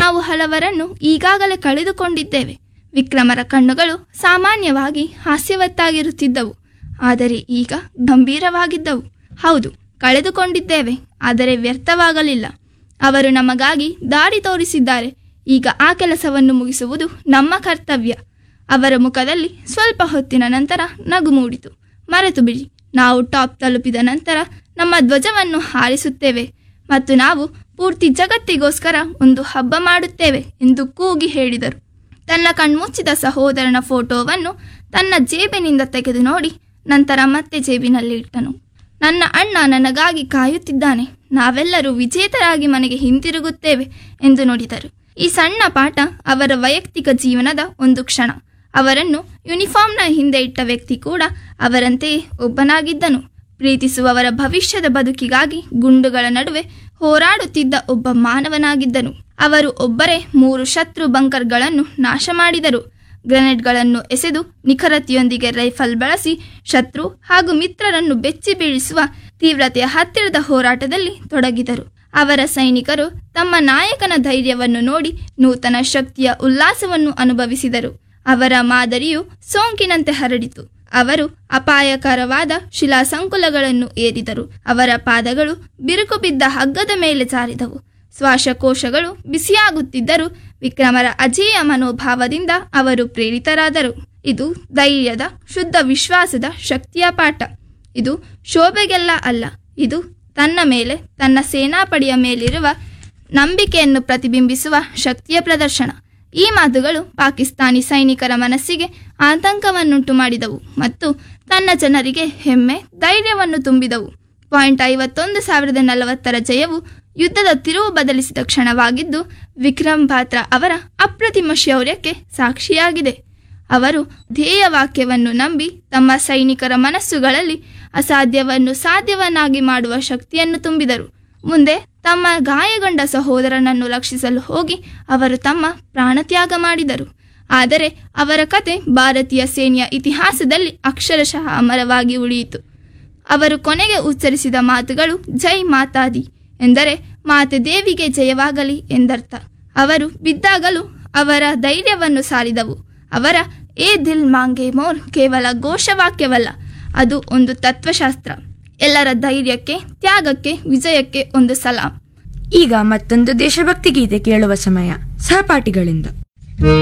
ನಾವು ಹಲವರನ್ನು ಈಗಾಗಲೇ ಕಳೆದುಕೊಂಡಿದ್ದೇವೆ ವಿಕ್ರಮರ ಕಣ್ಣುಗಳು ಸಾಮಾನ್ಯವಾಗಿ ಹಾಸ್ಯವತ್ತಾಗಿರುತ್ತಿದ್ದವು ಆದರೆ ಈಗ ಗಂಭೀರವಾಗಿದ್ದವು ಹೌದು ಕಳೆದುಕೊಂಡಿದ್ದೇವೆ ಆದರೆ ವ್ಯರ್ಥವಾಗಲಿಲ್ಲ ಅವರು ನಮಗಾಗಿ ದಾರಿ ತೋರಿಸಿದ್ದಾರೆ ಈಗ ಆ ಕೆಲಸವನ್ನು ಮುಗಿಸುವುದು ನಮ್ಮ ಕರ್ತವ್ಯ ಅವರ ಮುಖದಲ್ಲಿ ಸ್ವಲ್ಪ ಹೊತ್ತಿನ ನಂತರ ನಗು ಮೂಡಿತು ಮರೆತು ಬಿಡಿ ನಾವು ಟಾಪ್ ತಲುಪಿದ ನಂತರ ನಮ್ಮ ಧ್ವಜವನ್ನು ಹಾರಿಸುತ್ತೇವೆ ಮತ್ತು ನಾವು ಪೂರ್ತಿ ಜಗತ್ತಿಗೋಸ್ಕರ ಒಂದು ಹಬ್ಬ ಮಾಡುತ್ತೇವೆ ಎಂದು ಕೂಗಿ ಹೇಳಿದರು ತನ್ನ ಕಣ್ಮುಚ್ಚಿದ ಸಹೋದರನ ಫೋಟೋವನ್ನು ತನ್ನ ಜೇಬಿನಿಂದ ತೆಗೆದು ನೋಡಿ ನಂತರ ಮತ್ತೆ ಜೇಬಿನಲ್ಲಿ ಇಟ್ಟನು ನನ್ನ ಅಣ್ಣ ನನಗಾಗಿ ಕಾಯುತ್ತಿದ್ದಾನೆ ನಾವೆಲ್ಲರೂ ವಿಜೇತರಾಗಿ ಮನೆಗೆ ಹಿಂತಿರುಗುತ್ತೇವೆ ಎಂದು ನುಡಿದರು ಈ ಸಣ್ಣ ಪಾಠ ಅವರ ವೈಯಕ್ತಿಕ ಜೀವನದ ಒಂದು ಕ್ಷಣ ಅವರನ್ನು ಯೂನಿಫಾರ್ಮ್ನ ಹಿಂದೆ ಇಟ್ಟ ವ್ಯಕ್ತಿ ಕೂಡ ಅವರಂತೆಯೇ ಒಬ್ಬನಾಗಿದ್ದನು ಪ್ರೀತಿಸುವವರ ಭವಿಷ್ಯದ ಬದುಕಿಗಾಗಿ ಗುಂಡುಗಳ ನಡುವೆ ಹೋರಾಡುತ್ತಿದ್ದ ಒಬ್ಬ ಮಾನವನಾಗಿದ್ದನು ಅವರು ಒಬ್ಬರೇ ಮೂರು ಶತ್ರು ಬಂಕರ್ಗಳನ್ನು ನಾಶ ಮಾಡಿದರು ಗ್ರೆನೇಡ್ಗಳನ್ನು ಎಸೆದು ನಿಖರತೆಯೊಂದಿಗೆ ರೈಫಲ್ ಬಳಸಿ ಶತ್ರು ಹಾಗೂ ಮಿತ್ರರನ್ನು ಬೆಚ್ಚಿ ಬೀಳಿಸುವ ತೀವ್ರತೆಯ ಹತ್ತಿರದ ಹೋರಾಟದಲ್ಲಿ ತೊಡಗಿದರು ಅವರ ಸೈನಿಕರು ತಮ್ಮ ನಾಯಕನ ಧೈರ್ಯವನ್ನು ನೋಡಿ ನೂತನ ಶಕ್ತಿಯ ಉಲ್ಲಾಸವನ್ನು ಅನುಭವಿಸಿದರು ಅವರ ಮಾದರಿಯು ಸೋಂಕಿನಂತೆ ಹರಡಿತು ಅವರು ಅಪಾಯಕರವಾದ ಶಿಲಾಸಂಕುಲಗಳನ್ನು ಏರಿದರು ಅವರ ಪಾದಗಳು ಬಿರುಕು ಬಿದ್ದ ಹಗ್ಗದ ಮೇಲೆ ಜಾರಿದವು ಶ್ವಾಸಕೋಶಗಳು ಬಿಸಿಯಾಗುತ್ತಿದ್ದರೂ ವಿಕ್ರಮರ ಅಜೇಯ ಮನೋಭಾವದಿಂದ ಅವರು ಪ್ರೇರಿತರಾದರು ಇದು ಧೈರ್ಯದ ಶುದ್ಧ ವಿಶ್ವಾಸದ ಶಕ್ತಿಯ ಪಾಠ ಇದು ಶೋಭೆಗೆಲ್ಲ ಅಲ್ಲ ಇದು ತನ್ನ ಮೇಲೆ ತನ್ನ ಸೇನಾಪಡೆಯ ಮೇಲಿರುವ ನಂಬಿಕೆಯನ್ನು ಪ್ರತಿಬಿಂಬಿಸುವ ಶಕ್ತಿಯ ಪ್ರದರ್ಶನ ಈ ಮಾತುಗಳು ಪಾಕಿಸ್ತಾನಿ ಸೈನಿಕರ ಮನಸ್ಸಿಗೆ ಆತಂಕವನ್ನುಂಟು ಮಾಡಿದವು ಮತ್ತು ತನ್ನ ಜನರಿಗೆ ಹೆಮ್ಮೆ ಧೈರ್ಯವನ್ನು ತುಂಬಿದವು ಪಾಯಿಂಟ್ ಐವತ್ತೊಂದು ಸಾವಿರದ ನಲವತ್ತರ ಜಯವು ಯುದ್ಧದ ತಿರುವು ಬದಲಿಸಿದ ಕ್ಷಣವಾಗಿದ್ದು ವಿಕ್ರಮ್ ಬಾತ್ರಾ ಅವರ ಅಪ್ರತಿಮ ಶೌರ್ಯಕ್ಕೆ ಸಾಕ್ಷಿಯಾಗಿದೆ ಅವರು ಧ್ಯೇಯ ವಾಕ್ಯವನ್ನು ನಂಬಿ ತಮ್ಮ ಸೈನಿಕರ ಮನಸ್ಸುಗಳಲ್ಲಿ ಅಸಾಧ್ಯವನ್ನು ಸಾಧ್ಯವನ್ನಾಗಿ ಮಾಡುವ ಶಕ್ತಿಯನ್ನು ತುಂಬಿದರು ಮುಂದೆ ತಮ್ಮ ಗಾಯಗೊಂಡ ಸಹೋದರನನ್ನು ರಕ್ಷಿಸಲು ಹೋಗಿ ಅವರು ತಮ್ಮ ಪ್ರಾಣತ್ಯಾಗ ಮಾಡಿದರು ಆದರೆ ಅವರ ಕತೆ ಭಾರತೀಯ ಸೇನೆಯ ಇತಿಹಾಸದಲ್ಲಿ ಅಕ್ಷರಶಃ ಅಮರವಾಗಿ ಉಳಿಯಿತು ಅವರು ಕೊನೆಗೆ ಉಚ್ಚರಿಸಿದ ಮಾತುಗಳು ಜೈ ಮಾತಾದಿ ಎಂದರೆ ಮಾತೆ ದೇವಿಗೆ ಜಯವಾಗಲಿ ಎಂದರ್ಥ ಅವರು ಬಿದ್ದಾಗಲೂ ಅವರ ಧೈರ್ಯವನ್ನು ಸಾರಿದವು ಅವರ ಏ ದಿಲ್ ಮಾಂಗೆ ಮೋರ್ ಕೇವಲ ಘೋಷವಾಕ್ಯವಲ್ಲ ಅದು ಒಂದು ತತ್ವಶಾಸ್ತ್ರ ಎಲ್ಲರ ಧೈರ್ಯಕ್ಕೆ ತ್ಯಾಗಕ್ಕೆ ವಿಜಯಕ್ಕೆ ಒಂದು ಸಲಾಂ ಈಗ ಮತ್ತೊಂದು ದೇಶಭಕ್ತಿ ಗೀತೆ ಕೇಳುವ ಸಮಯ ಸಹಪಾಠಿಗಳಿಂದ